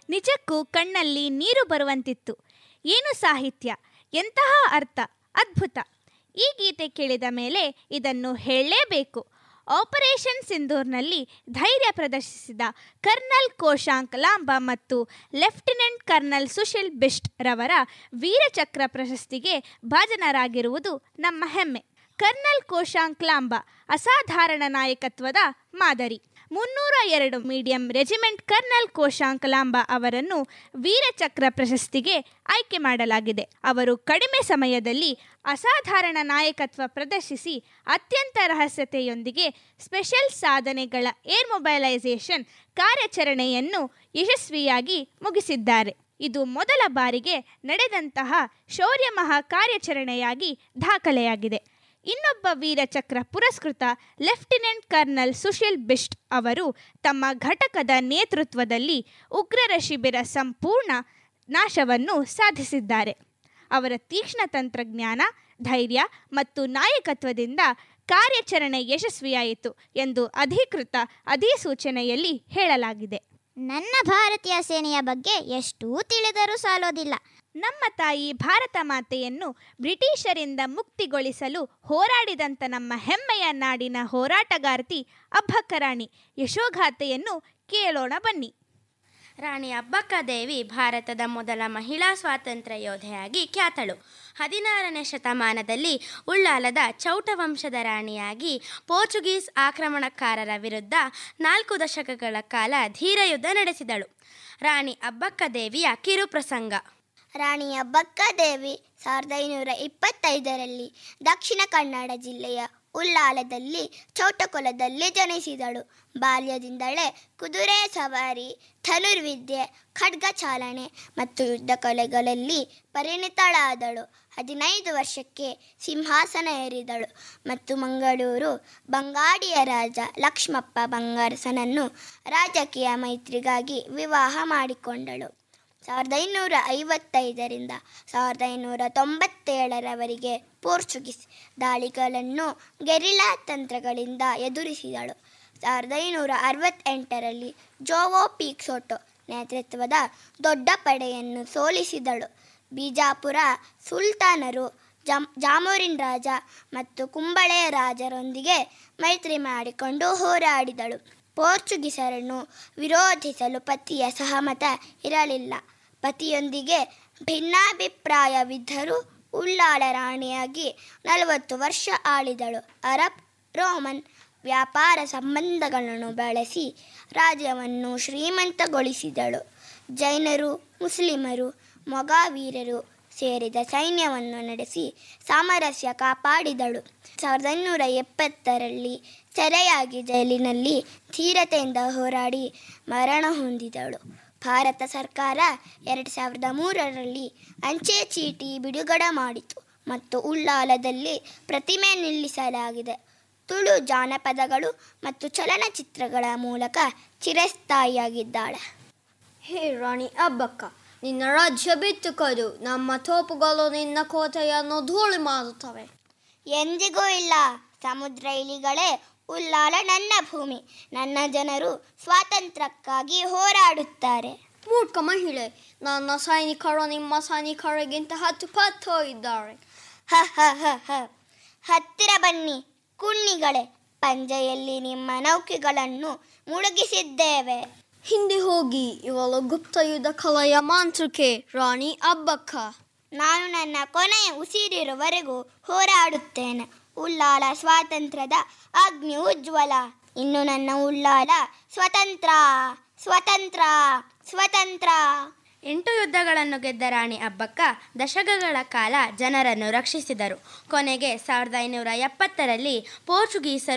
ನಿಜಕ್ಕೂ ಕಣ್ಣಲ್ಲಿ ನೀರು ಬರುವಂತಿತ್ತು ಏನು ಸಾಹಿತ್ಯ ಎಂತಹ ಅರ್ಥ ಅದ್ಭುತ ಈ ಗೀತೆ ಕೇಳಿದ ಮೇಲೆ ಇದನ್ನು ಹೇಳಲೇಬೇಕು ಆಪರೇಷನ್ ಸಿಂಧೂರ್ನಲ್ಲಿ ಧೈರ್ಯ ಪ್ರದರ್ಶಿಸಿದ ಕರ್ನಲ್ ಕೋಶಾಂಕ್ ಲಾಂಬ ಮತ್ತು ಲೆಫ್ಟಿನೆಂಟ್ ಕರ್ನಲ್ ಸುಶೀಲ್ ಬಿಸ್ಟ್ ರವರ ವೀರಚಕ್ರ ಪ್ರಶಸ್ತಿಗೆ ಭಾಜನರಾಗಿರುವುದು ನಮ್ಮ ಹೆಮ್ಮೆ ಕರ್ನಲ್ ಕೋಶಾಂಕ್ ಲಾಂಬ ಅಸಾಧಾರಣ ನಾಯಕತ್ವದ ಮಾದರಿ ಮುನ್ನೂರ ಎರಡು medium regiment colonel Kaushank Lamba ಅವರನ್ನು ವೀರಚಕ್ರ ಪ್ರಶಸ್ತಿಗೆ ಆಯ್ಕೆ ಮಾಡಲಾಗಿದೆ ಅವರು ಕಡಿಮೆ ಸಮಯದಲ್ಲಿ ಅಸಾಧಾರಣ ನಾಯಕತ್ವ ಪ್ರದರ್ಶಿಸಿ ಅತ್ಯಂತ ರಹಸ್ಯತೆಯೊಂದಿಗೆ ಸ್ಪೆಷಲ್ ಸಾಧನೆಗಳ ಏರ್ ಮೊಬೈಲೈಸೇಷನ್ ಕಾರ್ಯಾಚರಣೆಯನ್ನು ಯಶಸ್ವಿಯಾಗಿ ಮುಗಿಸಿದ್ದಾರೆ ಇದು ಮೊದಲ ಬಾರಿಗೆ ನಡೆದಂತಹ ಶೌರ್ಯ ಮಹಾ ಕಾರ್ಯಾಚರಣೆಯಾಗಿ ದಾಖಲೆಯಾಗಿದೆ ಇನ್ನೊಬ್ಬ ವೀರಚಕ್ರ ಪುರಸ್ಕೃತ ಲೆಫ್ಟಿನೆಂಟ್ ಕರ್ನಲ್ ಸುಶೀಲ್ ಬಿಸ್ಟ್ ಅವರು ತಮ್ಮ ಘಟಕದ ನೇತೃತ್ವದಲ್ಲಿ ಉಗ್ರರ ಶಿಬಿರ ಸಂಪೂರ್ಣ ನಾಶವನ್ನು ಸಾಧಿಸಿದ್ದಾರೆ ಅವರ ತೀಕ್ಷ್ಣ ತಂತ್ರಜ್ಞಾನ ಧೈರ್ಯ ಮತ್ತು ನಾಯಕತ್ವದಿಂದ ಕಾರ್ಯಾಚರಣೆ ಯಶಸ್ವಿಯಾಯಿತು ಎಂದು ಅಧಿಕೃತ ಅಧಿಸೂಚನೆಯಲ್ಲಿ ಹೇಳಲಾಗಿದೆ ನನ್ನ ಭಾರತೀಯ ಸೇನೆಯ ಬಗ್ಗೆ ಎಷ್ಟೂ ತಿಳಿದರೂ ಸಾಲೋದಿಲ್ಲ ನಮ್ಮ ತಾಯಿ ಭಾರತ ಮಾತೆಯನ್ನು ಬ್ರಿಟಿಷರಿಂದ ಮುಕ್ತಿಗೊಳಿಸಲು ಹೋರಾಡಿದಂಥ ನಮ್ಮ ಹೆಮ್ಮೆಯ ನಾಡಿನ ಹೋರಾಟಗಾರ್ತಿ ಅಬ್ಬಕ್ಕರಾಣಿ ಯಶೋಗಾಥೆಯನ್ನು ಕೇಳೋಣ ಬನ್ನಿ ರಾಣಿ ಅಬ್ಬಕ್ಕದೇವಿ ಭಾರತದ ಮೊದಲ ಮಹಿಳಾ ಸ್ವಾತಂತ್ರ್ಯ ಯೋಧೆಯಾಗಿ ಖ್ಯಾತಳು ಹದಿನಾರನೇ ಶತಮಾನದಲ್ಲಿ ಉಳ್ಳಾಲದ ಚೌಟ ವಂಶದ ರಾಣಿಯಾಗಿ ಪೋರ್ಚುಗೀಸ್ ಆಕ್ರಮಣಕಾರರ ವಿರುದ್ಧ ನಾಲ್ಕು ದಶಕಗಳ ಕಾಲ ಧೀರಯುದ್ಧ ನಡೆಸಿದಳು ರಾಣಿ ಅಬ್ಬಕ್ಕದೇವಿಯ ಕಿರುಪ್ರಸಂಗ ರಾಣಿ ಅಬ್ಬಕ್ಕದೇವಿ ಸಾವಿರದ ಐನೂರ ಇಪ್ಪತ್ತೈದರಲ್ಲಿ ದಕ್ಷಿಣ ಕನ್ನಡ ಜಿಲ್ಲೆಯ ಉಳ್ಳಾಲದಲ್ಲಿ ಚೌಟಕೊಲದಲ್ಲಿ ಜನಿಸಿದಳು ಬಾಲ್ಯದಿಂದಲೇ ಕುದುರೆ ಸವಾರಿ ಧನುರ್ವಿದ್ಯೆ ಖಡ್ಗ ಚಾಲನೆ ಮತ್ತು ಯುದ್ಧ ಕಲೆಗಳಲ್ಲಿ ಪರಿಣಿತಳಾದಳು ಹದಿನೈದು ವರ್ಷಕ್ಕೆ ಸಿಂಹಾಸನ ಏರಿದಳು ಮತ್ತು ಮಂಗಳೂರು ಬಂಗಾಡಿಯ ರಾಜ ಲಕ್ಷ್ಮಪ್ಪ ಬಂಗಾರಸನನ್ನು ರಾಜಕೀಯ ಮೈತ್ರಿಗಾಗಿ ವಿವಾಹ ಮಾಡಿಕೊಂಡಳು ಸಾವಿರದ ಐನೂರ ಐವತ್ತೈದರಿಂದ ಸಾವಿರದ ಐನೂರ ತೊಂಬತ್ತೇಳರವರೆಗೆ ಪೋರ್ಚುಗೀಸ್ ದಾಳಿಗಳನ್ನು ಗೆರಿಲ್ಲಾ ತಂತ್ರಗಳಿಂದ ಎದುರಿಸಿದಳು ಸಾವಿರದ ಐನೂರ ಅರವತ್ತೆಂಟರಲ್ಲಿ ಜೋವೋ ಪೀಕ್ಸೋಟೋ ನೇತೃತ್ವದ ದೊಡ್ಡ ಪಡೆಯನ್ನು ಸೋಲಿಸಿದಳು ಬಿಜಾಪುರ ಸುಲ್ತಾನರು ಜಮ್ ಜಾಮೋರಿನ್ ರಾಜ ಮತ್ತು ಕುಂಬಳೆ ರಾಜರೊಂದಿಗೆ ಮೈತ್ರಿ ಮಾಡಿಕೊಂಡು ಹೋರಾಡಿದಳು ಪೋರ್ಚುಗೀಸರನ್ನು ವಿರೋಧಿಸಲು ಪತಿಯ ಸಹಮತ ಇರಲಿಲ್ಲ ಪತಿಯೊಂದಿಗೆ ಭಿನ್ನಾಭಿಪ್ರಾಯವಿದ್ದರೂ ಉಳ್ಳಾಳ ರಾಣಿಯಾಗಿ ನಲವತ್ತು ವರ್ಷ ಆಳಿದಳು ಅರಬ್ ರೋಮನ್ ವ್ಯಾಪಾರ ಸಂಬಂಧಗಳನ್ನು ಬಳಸಿ ರಾಜ್ಯವನ್ನು ಶ್ರೀಮಂತಗೊಳಿಸಿದಳು ಜೈನರು ಮುಸ್ಲಿಮರು ಮೊಗಾವೀರರು ಸೇರಿದ ಸೈನ್ಯವನ್ನು ನಡೆಸಿ ಸಾಮರಸ್ಯ ಕಾಪಾಡಿದಳು ಸಾವಿರದ ಐನೂರ ಎಪ್ಪತ್ತರಲ್ಲಿ ಸೆರೆಯಾಗಿ ಜೈಲಿನಲ್ಲಿ ಧೀರತೆಯಿಂದ ಹೋರಾಡಿ ಮರಣ ಹೊಂದಿದಳು ಭಾರತ ಸರ್ಕಾರ ಎರಡು ಸಾವಿರದ ಮೂರರಲ್ಲಿ ಅಂಚೆ ಚೀಟಿ ಬಿಡುಗಡೆ ಮಾಡಿತು ಮತ್ತು ಉಳ್ಳಾಲದಲ್ಲಿ ಪ್ರತಿಮೆ ನಿಲ್ಲಿಸಲಾಗಿದೆ ತುಳು ಜಾನಪದಗಳು ಮತ್ತು ಚಲನಚಿತ್ರಗಳ ಮೂಲಕ ಚಿರಸ್ಥಾಯಿಯಾಗಿದ್ದಾಳೆ ಹೇ ರಾಣಿ ಅಬ್ಬಕ್ಕ ನಿನ್ನ ರಾಜ್ಯ ಬಿಟ್ಟುಕೊಡು ನಮ್ಮ ತೋಪುಗಳು ನಿನ್ನ ಕೋಟೆಯನ್ನು ಧೂಳಿ ಮಾಡುತ್ತವೆ ಎಂದಿಗೂ ಇಲ್ಲ ಸಮುದ್ರ ಇಲಿಗಳೇ ಉಲ್ಲಾಲ ನನ್ನ ಭೂಮಿ ನನ್ನ ಜನರು ಸ್ವಾತಂತ್ರ್ಯಕ್ಕಾಗಿ ಹೋರಾಡುತ್ತಾರೆ ಮೂರ್ಖ ಮಹಿಳೆ ನನ್ನ ಸೈನಿಕರು ನಿಮ್ಮ ಸೈನಿಕರಿಗಿಂತ ಹತ್ತು ಪತ್ತು ಇದ್ದಾರೆ ಹ ಹ ಹ ಹ ಹತ್ತಿರ ಬನ್ನಿ ಕುಣ್ಣಿಗಳೇ ಪಂಜೆಯಲ್ಲಿ ನಿಮ್ಮ ನೌಕೆಗಳನ್ನು ಮುಳುಗಿಸಿದ್ದೇವೆ ಹಿಂದೆ ಹೋಗಿ ಇವಳು ಗುಪ್ತ ಯುದ್ಧ ಕಲೆಯ ಮಾಂತ್ರಿಕೆ ರಾಣಿ ಅಬ್ಬಕ್ಕ ನಾನು ನನ್ನ ಕೊನೆಯ ಉಸಿರಿರುವವರೆಗೂ ಹೋರಾಡುತ್ತೇನೆ ಉಲ್ಲಾಲ ಸ್ವಾತಂತ್ರ್ಯದ ಅಗ್ನಿ ಉಜ್ವಲ ಇನ್ನು ನನ್ನ ಉಲ್ಲಾಲ ಸ್ವತಂತ್ರ ಸ್ವತಂತ್ರ ಸ್ವತಂತ್ರ ಎಂಟು ಯುದ್ಧಗಳನ್ನು ಗೆದ್ದ ರಾಣಿ ಅಬ್ಬಕ್ಕ ದಶಕಗಳ ಕಾಲ ಜನರನ್ನು ರಕ್ಷಿಸಿದರು ಕೊನೆಗೆ ಸಾವಿರದ ಐನೂರ ಎಪ್ಪತ್ತರಲ್ಲಿ ಪೋರ್ಚುಗೀಸರು